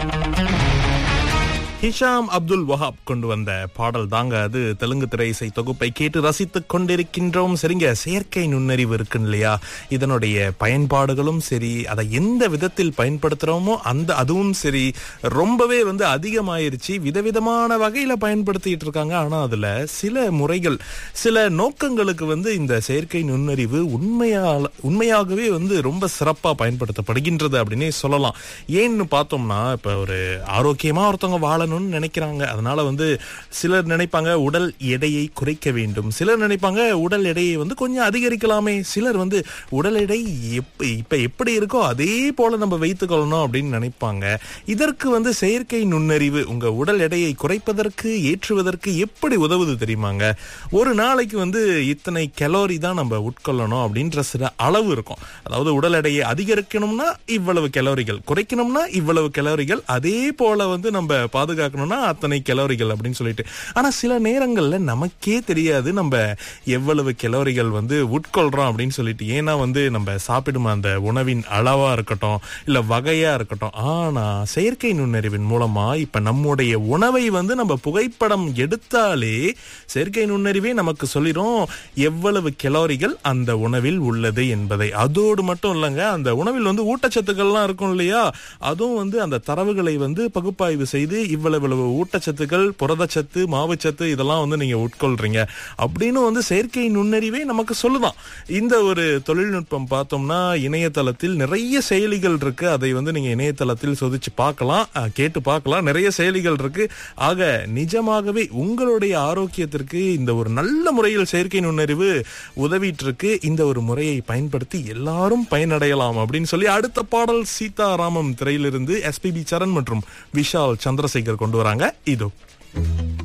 Hisham Abdul Wahab கொண்டு வந்த பாடல் தாங்க அது தெலுங்கு திரை இசை தொகுப்பை கேட்டு ரசித்துக் கொண்டிருக்கின்றோம் சரிங்க செயற்கை நுண்ணறிவு இருக்கு இல்லையா இதனுடைய பயன்பாடுகளும் சரி அதை எந்த விதத்தில் பயன்படுத்துறோமோ அந்த அதுவும் சரி ரொம்பவே வந்து அதிகமாயிருச்சு விதவிதமான வகையில பயன்படுத்திட்டு இருக்காங்க ஆனா அதுல சில முறைகள் சில நோக்கங்களுக்கு வந்து இந்த செயற்கை நுண்ணறிவு உண்மையா உண்மையாகவே வந்து ரொம்ப சிறப்பா பயன்படுத்தப்படுகின்றது அப்படின்னே சொல்லலாம் ஏன்னு பார்த்தோம்னா இப்ப ஒரு ஆரோக்கியமா ஒருத்தவங்க வாழணும்னு நினைக்கிறாங்க அதனால வந்து சிலர் நினைப்பாங்க உடல் எடையை குறைக்க வேண்டும் சிலர் நினைப்பாங்க உடல் எடையை வந்து கொஞ்சம் அதிகரிக்கலாமே சிலர் வந்து உடல் எடை எப்ப இப்ப எப்படி இருக்கோ அதே போல நம்ம வைத்துக் கொள்ளணும் அப்படின்னு நினைப்பாங்க இதற்கு வந்து செயற்கை நுண்ணறிவு உங்க உடல் எடையை குறைப்பதற்கு ஏற்றுவதற்கு எப்படி உதவுது தெரியுமாங்க ஒரு நாளைக்கு வந்து இத்தனை கலோரி தான் நம்ம உட்கொள்ளணும் அப்படின்ற சில அளவு இருக்கும் அதாவது உடல் எடையை அதிகரிக்கணும்னா இவ்வளவு கலோரிகள் குறைக்கணும்னா இவ்வளவு கலோரிகள் அதே போல வந்து நம்ம பாதுகாக்கணும்னா அத்தனை கலோரிகள் அப்படின்னு சொல்லிட்டு ஆனா சில நேரங்கள்ல நமக்கே தெரியாது நம்ம எவ்வளவு கலோரிகள் வந்து உட்கொள்றோம் அப்படின்னு சொல்லிட்டு ஏன்னா வந்து நம்ம சாப்பிடும் அந்த உணவின் அளவா இருக்கட்டும் இல்ல வகையா இருக்கட்டும் ஆனா செயற்கை நுண்ணறிவின் மூலமா இப்ப நம்முடைய உணவை வந்து நம்ம புகைப்படம் எடுத்தாலே செயற்கை நுண்ணறிவே நமக்கு சொல்லிடும் எவ்வளவு கலோரிகள் அந்த உணவில் உள்ளது என்பதை அதோடு மட்டும் இல்லைங்க அந்த உணவில் வந்து ஊட்டச்சத்துக்கள்லாம் இருக்கும் இல்லையா அதுவும் வந்து அந்த தரவுகளை வந்து பகுப்பாய்வு செய்து இவ்வளவு இவ்வளவு ஊட்டச்சத்துக்கள் புரதச்சத்து மாவுச்சத்து இதெல்லாம் வந்து நீங்க உட்கொள்றீங்க அப்படின்னு வந்து செயற்கை நுண்ணறிவே நமக்கு சொல்லுதான் இந்த ஒரு தொழில்நுட்பம் பார்த்தோம்னா இணையதளத்தில் நிறைய செயலிகள் இருக்கு அதை வந்து நீங்க இணையதளத்தில் சோதிச்சு பார்க்கலாம் அஹ், கேட்டு பார்க்கலாம் நிறைய செயலிகள் இருக்கு ஆக நிஜமாகவே உங்களுடைய ஆரோக்கியத்திற்கு இந்த ஒரு நல்ல முறையில் செயற்கை நுண்ணறிவு உதவிட்டு இருக்கு இந்த ஒரு முறையை பயன்படுத்தி எல்லாரும் பயனடையலாம் அப்படின்னு சொல்லி அடுத்த பாடல் சீதாராமம் திரையிலிருந்து எஸ்பிபி சரண் மற்றும் விஷால் சந்திரசேகர் கொண்டு வராங்க இதோ